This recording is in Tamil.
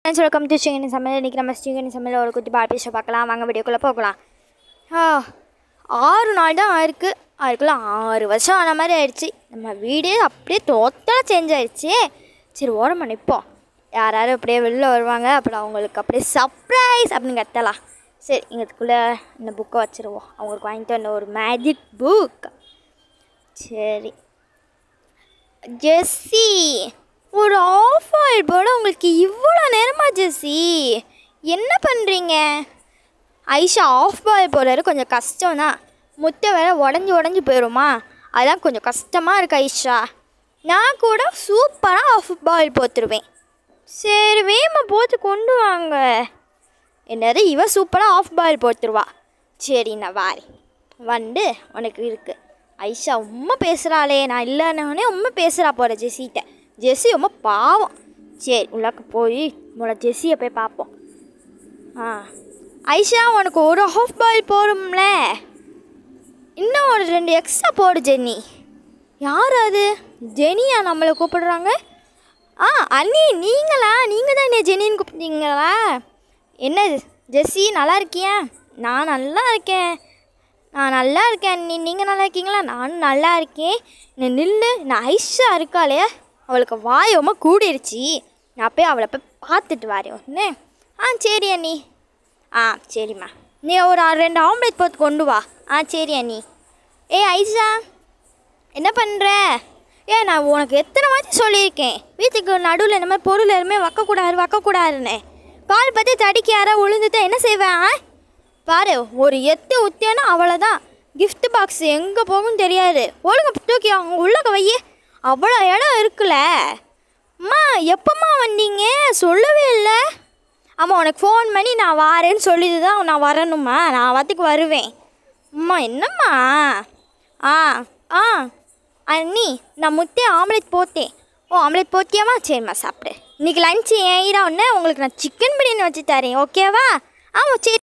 ஃப்ரெண்ட்ஸ் வெல்கம் டு சிங்கனி சமையல் இன்றைக்கி நம்ம சிங்கனி சமையல் ஒரு குட்டி பால் பேச பார்க்கலாம் வாங்க வீடியோக்குள்ளே போகலாம் ஆ, ஆறு நாள் தான் ஆயிருக்கு அதுக்குள்ளே ஆறு வருஷம் ஆன மாதிரி ஆயிடுச்சு நம்ம வீடே அப்படியே டோட்டலாக சேஞ்ச் ஆயிடுச்சு சரி ஓரமா நிற்போம் யாராரும் அப்படியே வெளில வருவாங்க அப்புறம் அவங்களுக்கு அப்படியே சர்ப்ரைஸ் அப்படின்னு கத்தலாம் சரி இங்கத்துக்குள்ளே இந்த புக்கை வச்சுருவோம் அவங்களுக்கு வாங்கிட்டு வந்த ஒரு மேஜிக் புக் சரி ஜெஸ்ஸி ஒரு ஆஃப் ஆயில் போட உங்களுக்கு இவ்வளோ நேரமா ஜெஸ்ஸி என்ன பண்ணுறீங்க ஐஷா ஆஃப் பாயில் போடுறது கொஞ்சம் கஷ்டம் தான் முட்டை வேற உடஞ்சி உடஞ்சி போயிடுமா அதான் கொஞ்சம் கஷ்டமாக இருக்கு ஐஷா நான் கூட சூப்பராக ஆஃப் பாயில் போத்துருவேன் சரி வேமா போட்டு கொண்டு வாங்க என்னது இவ சூப்பராக ஆஃப் பாயில் போட்டுருவா சரி நான் வாரேன் வந்து உனக்கு இருக்கு ஐஷா உண்மை பேசுகிறாளே நான் இல்லைன்னே உண்மை பேசுகிறா போகிற ஜெஸ்ஸிகிட்ட ஜெஸ்ஸி ரொம்ப பாவம் சரி உள்ளாக்க போய் உங்களை ஜெஸ்ஸியை போய் பார்ப்போம் ஆ ஐஷா உனக்கு ஒரு ஹாஃப் பாயில் போடும்ல இன்னும் ஒரு ரெண்டு எக்ஸ்ட்ரா போடு ஜென்னி யார் அது ஜெனியா நம்மளை கூப்பிடுறாங்க ஆ அண்ணி நீங்களா நீங்கள் தான் என்ன ஜெனின்னு கூப்பிட்டீங்களா என்ன ஜெஸ்ஸி நல்லா இருக்கியா நான் நல்லா இருக்கேன் நான் நல்லா இருக்கேன் அண்ணி நீங்கள் நல்லா இருக்கீங்களா நானும் நல்லா இருக்கேன் நான் நில்லு நான் ஐஷா இருக்காளே அவளுக்கு வாயமா கூடிருச்சு நான் போய் அவளை போய் பார்த்துட்டு வரேன் ஒன்று ஆ சரி அண்ணி ஆ சரிம்மா நீ ஒரு ஆ- ரெண்டு ஆம்லேட் போட்டு கொண்டு வா ஆ சரி அண்ணி ஏ ஐஷா என்ன பண்ணுற ஏ நான் உனக்கு எத்தனை வாட்டி சொல்லியிருக்கேன் வீட்டுக்கு நடுவில் இந்த மாதிரி பொருள் எதுவுமே வைக்கக்கூடாது வைக்கக்கூடாதுன்னு பால் பற்றி தடிக்க யாராவது விழுந்துட்டா என்ன செய்வேன் ஆ? பாரு ஒரு எத்து ஊத்தியானா அவ்வளோதான் gift பாக்ஸ் எங்கே போகும்னு தெரியாது ஒழுங்க தூக்கி அவங்க உள்ளக்க வையே அவ்வளோ இடம் இருக்குல்ல அம்மா எப்பம்மா வந்தீங்க சொல்லவே இல்லை ஆமாம் உனக்கு ஃபோன் பண்ணி நான் வாரேன்னு சொல்லிட்டு தான் நான் வரணுமா நான் வாத்துக்கு வருவேன் அம்மா என்னம்மா ஆ ஆ அண்ணி நான் முட்டை ஆம்லெட் போட்டேன் ஓ ஆம்லெட் போட்டியாமா சரிம்மா சாப்பிடு இன்னைக்கு லஞ்சு ஏன் ஒன்று உங்களுக்கு நான் சிக்கன் பிரியாணி வச்சு தரேன் ஓகேவா ஆமாம் சரி